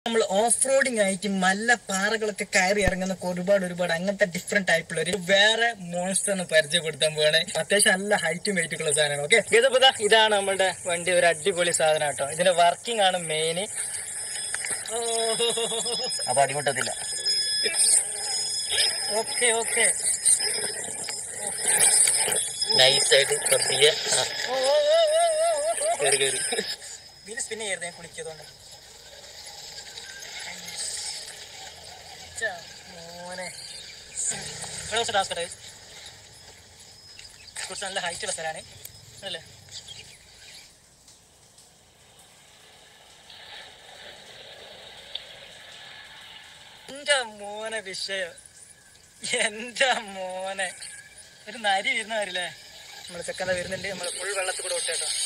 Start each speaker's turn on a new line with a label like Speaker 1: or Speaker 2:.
Speaker 1: നമ്മൾ off roading ആയിട്ട് മല്ല പാറകളൊക്കെ കയറി ഇറങ്ങുന്ന ഒരുപാട് ഒരുപാട് അങ്ങനത്തെ ഡിഫറെന്റ് ടൈപ്പുള്ള ഒരു വേറെ മോൺസ്റ്ററിന് പരിചയപ്പെടുത്താൻ പോവാണ് അത്യാവശ്യം നല്ല ഹൈറ്റും വെയിറ്റും ഉള്ള സാധനമാണ് ഓക്കെ ഇതിപ്പോ ദാ ഇതാണ് നമ്മുടെ വണ്ടി ഒരു അടിപൊളി സാധനം കേട്ടോ ഇതിന്റെ വർക്കിംഗ് ആണ് മെയിൻ
Speaker 2: അപ്പൊ അടിമുട്ടത്തില്ല
Speaker 1: ഓക്കെ ഓക്കെ
Speaker 2: നൈസായിട്ട് പതിയെ ആ, കേറി കേറി
Speaker 1: വീല് സ്പിൻ ചെയ്യരുത് ഞാൻ കുളിക്കതുകൊണ്ട് മോനെ ഇവിടെ കുറച്ച് ടാസ്ക് കുറച്ച് നല്ല ഹൈറ്റ് ഉള്ള സ്ഥലമാണ് അല്ലേ എന്റെ മോനെ വിഷയം എന്റെ മോനെ ഒരു നരി വരുന്ന വരില്ലേ നമ്മള് ചെക്കന്ത വരുന്നുണ്ട് നമ്മള് ഫുൾ വെള്ളത്തിൽ കൂടെ വിട്ടേട്ടോ